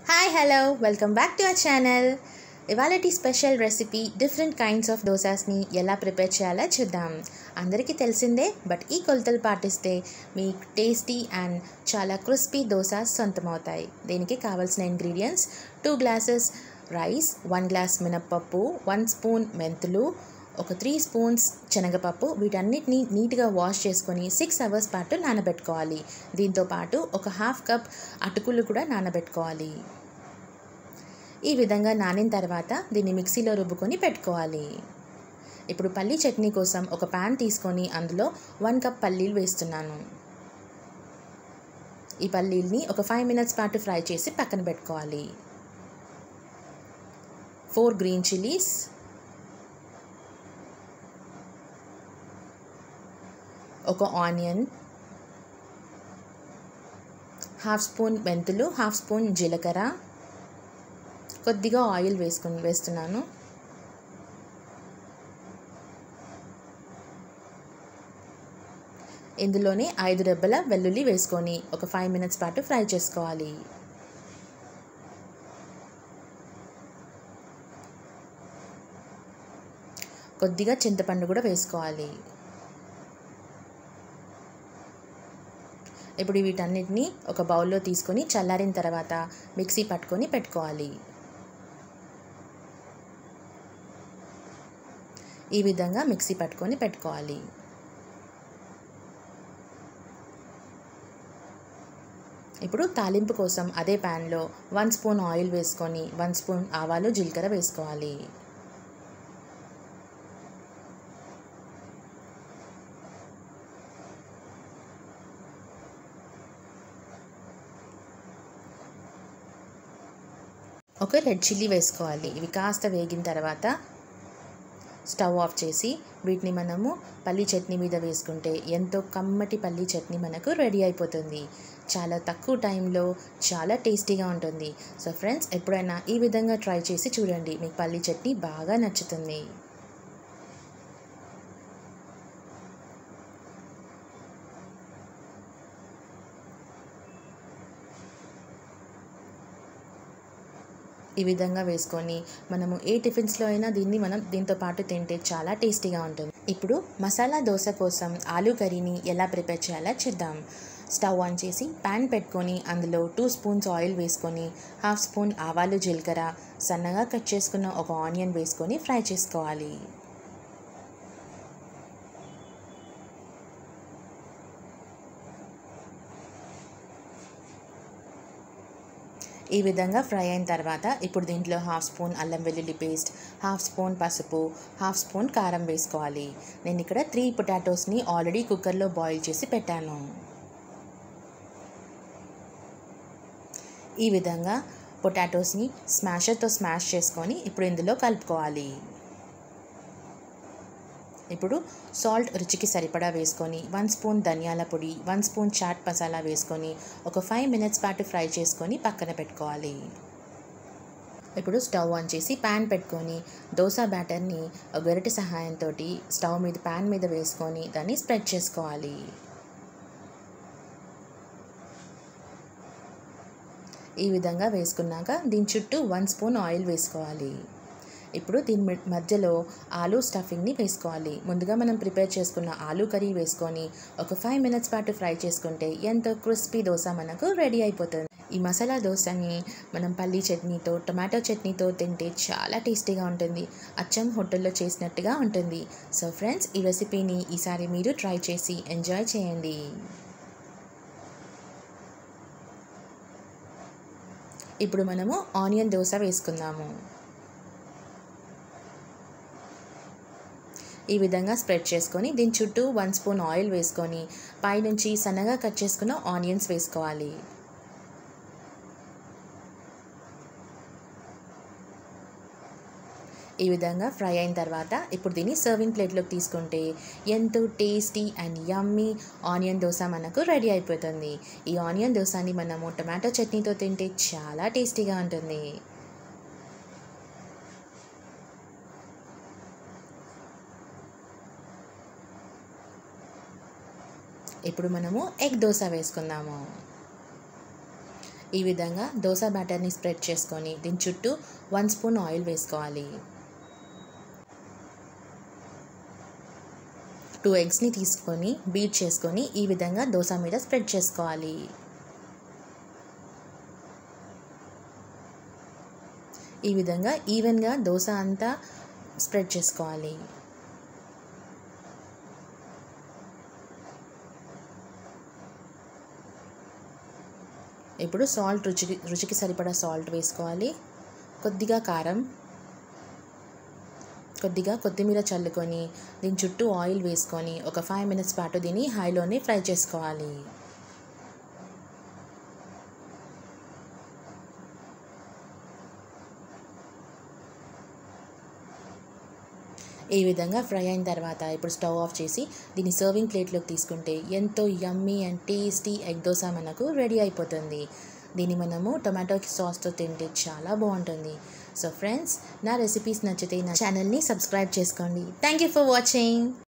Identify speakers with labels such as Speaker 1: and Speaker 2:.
Speaker 1: hi hello welcome back to our channel ఇవాళటి special recipe different kinds of దోసాస్ని ఎలా prepare చేయాలో చూద్దాం అందరికీ తెలిసిందే బట్ ఈ కొలతలు పాటిస్తే మీ టేస్టీ అండ్ చాలా క్రిస్పీ దోసాస్ సొంతమవుతాయి దీనికి కావాల్సిన ingredients two glasses rice one glass మినప్పప్పు వన్ స్పూన్ మెంతులు ఒక త్రీ స్పూన్స్ శనగపప్పు వీటన్నిటిని నీట్గా వాష్ చేసుకొని సిక్స్ అవర్స్ పాటు నానబెట్టుకోవాలి దీంతో పాటు ఒక హాఫ్ కప్ అటుకులు కూడా నానబెట్టుకోవాలి ఈ విధంగా నానిన తర్వాత దీన్ని మిక్సీలో రుబ్బుకొని పెట్టుకోవాలి ఇప్పుడు పల్లీ చట్నీ కోసం ఒక ప్యాన్ తీసుకొని అందులో వన్ కప్ పల్లీలు వేస్తున్నాను ఈ పల్లీల్ని ఒక ఫైవ్ మినిట్స్ పాటు ఫ్రై చేసి పక్కన పెట్టుకోవాలి ఫోర్ గ్రీన్ చిల్లీస్ ఒక ఆనియన్ హాఫ్ స్పూన్ మెంతులు హాఫ్ స్పూన్ జీలకర్ర కొద్దిగా ఆయిల్ వేసుకుని వేస్తున్నాను ఇందులోనే ఐదు రెబ్బల వెల్లుల్లి వేసుకొని ఒక ఫైవ్ మినిట్స్ పాటు ఫ్రై చేసుకోవాలి కొద్దిగా చింతపండు కూడా వేసుకోవాలి ఇప్పుడు వీటన్నిటిని ఒక బౌల్లో తీసుకొని చల్లారిన తర్వాత మిక్సీ పట్టుకొని పెట్టుకోవాలి ఈ విధంగా మిక్సీ పట్టుకొని పెట్టుకోవాలి ఇప్పుడు తాలింపు కోసం అదే ప్యాన్లో వన్ స్పూన్ ఆయిల్ వేసుకొని వన్ స్పూన్ ఆవాలు జీలకర్ర వేసుకోవాలి ఒక రెడ్ చిల్లీ వేసుకోవాలి ఇవి కాస్త వేగిన తర్వాత స్టవ్ ఆఫ్ చేసి వీటిని మనము పల్లీ చట్నీ మీద వేసుకుంటే ఎంతో కమ్మటి పల్లీ చట్నీ మనకు రెడీ అయిపోతుంది చాలా తక్కువ టైంలో చాలా టేస్టీగా ఉంటుంది సో ఫ్రెండ్స్ ఎప్పుడైనా ఈ విధంగా ట్రై చేసి చూడండి మీకు పల్లీ చట్నీ బాగా నచ్చుతుంది ఈ విధంగా వేసుకొని మనము ఏ టిఫిన్స్లో అయినా దీన్ని మనం దీంతో పాటు తింటే చాలా టేస్టీగా ఉంటుంది ఇప్పుడు మసాలా దోశ కోసం ఆలూ కర్రీని ఎలా ప్రిపేర్ చేయాలో చూద్దాం స్టవ్ ఆన్ చేసి ప్యాన్ పెట్టుకొని అందులో టూ స్పూన్స్ ఆయిల్ వేసుకొని హాఫ్ స్పూన్ ఆవాలు జీలకర్ర సన్నగా కట్ చేసుకున్న ఒక ఆనియన్ వేసుకొని ఫ్రై చేసుకోవాలి ఈ విధంగా ఫ్రై అయిన తర్వాత ఇప్పుడు దీంట్లో హాఫ్ స్పూన్ అల్లం వెల్లుల్లి పేస్ట్ హాఫ్ స్పూన్ పసుపు హాఫ్ స్పూన్ కారం వేసుకోవాలి నేను ఇక్కడ త్రీ పొటాటోస్ని ఆల్రెడీ కుక్కర్లో బాయిల్ చేసి పెట్టాను ఈ విధంగా పొటాటోస్ని స్మాషర్తో స్మాష్ చేసుకొని ఇప్పుడు ఇందులో కలుపుకోవాలి ఇప్పుడు సాల్ట్ రుచికి సరిపడా వేసుకొని వన్ స్పూన్ ధనియాల పొడి వన్ స్పూన్ చాట్ మసాలా వేసుకొని ఒక ఫైవ్ మినిట్స్ పాటు ఫ్రై చేసుకొని పక్కన పెట్టుకోవాలి ఇప్పుడు స్టవ్ ఆన్ చేసి ప్యాన్ పెట్టుకొని దోశ బ్యాటర్ని గరిటె సహాయంతో స్టవ్ మీద ప్యాన్ మీద వేసుకొని దాన్ని స్ప్రెడ్ చేసుకోవాలి ఈ విధంగా వేసుకున్నాక దీని చుట్టూ వన్ స్పూన్ ఆయిల్ వేసుకోవాలి ఇప్పుడు దీని మధ్యలో ఆలూ స్టఫింగ్ని వేసుకోవాలి ముందుగా మనం ప్రిపేర్ చేసుకున్న ఆలూ కర్రీ వేసుకొని ఒక ఫైవ్ మినిట్స్ పాటు ఫ్రై చేసుకుంటే ఎంతో క్రిస్పీ దోశ మనకు రెడీ అయిపోతుంది ఈ మసాలా దోశని మనం పల్లీ చట్నీతో టొమాటో చట్నీతో తింటే చాలా టేస్టీగా ఉంటుంది అచ్చం హోటల్లో చేసినట్టుగా ఉంటుంది సో ఫ్రెండ్స్ ఈ రెసిపీని ఈసారి మీరు ట్రై చేసి ఎంజాయ్ చేయండి ఇప్పుడు మనము ఆనియన్ దోశ వేసుకుందాము ఈ విధంగా స్ప్రెడ్ చేసుకొని దీని చుట్టూ వన్ స్పూన్ ఆయిల్ వేసుకొని పైనుంచి సన్నగా కట్ చేసుకున్న ఆనియన్స్ వేసుకోవాలి ఈ విధంగా ఫ్రై అయిన తర్వాత ఇప్పుడు దీన్ని సర్వింగ్ ప్లేట్లోకి తీసుకుంటే ఎంతో tasty and yummy onion dosa మనకు రెడీ అయిపోతుంది ఈ ఆనియన్ దోశని మనము టమాటో చట్నీతో తింటే చాలా టేస్టీగా ఉంటుంది ఇప్పుడు మనము ఎగ్ దోశ వేసుకుందాము ఈ విధంగా దోశ బ్యాటర్ని స్ప్రెడ్ చేసుకొని దీని చుట్టూ వన్ స్పూన్ ఆయిల్ వేసుకోవాలి టూ ఎగ్స్ని తీసుకొని బీట్ చేసుకొని ఈ విధంగా దోశ మీద స్ప్రెడ్ చేసుకోవాలి ఈ విధంగా ఈవెన్గా దోశ అంతా స్ప్రెడ్ చేసుకోవాలి ఇప్పుడు సాల్ట్ రుచికి రుచికి సరిపడా సాల్ట్ వేసుకోవాలి కొద్దిగా కారం కొద్దిగా కొత్తిమీర చల్లుకొని దీని చుట్టూ ఆయిల్ వేసుకొని ఒక ఫైవ్ మినిట్స్ పాటు దీన్ని హైలోనే ఫ్రై చేసుకోవాలి ఈ విధంగా ఫ్రై అయిన తర్వాత ఇప్పుడు స్టవ్ ఆఫ్ చేసి దీన్ని సర్వింగ్ ప్లేట్లోకి తీసుకుంటే ఎంతో yummy and tasty egg dosa మనకు రెడీ అయిపోతుంది దీన్ని మనము టొమాటో సాస్తో తింటే చాలా బాగుంటుంది సో ఫ్రెండ్స్ నా రెసిపీస్ నచ్చితే నా ఛానల్ని సబ్స్క్రైబ్ చేసుకోండి థ్యాంక్ యూ ఫర్ వాచింగ్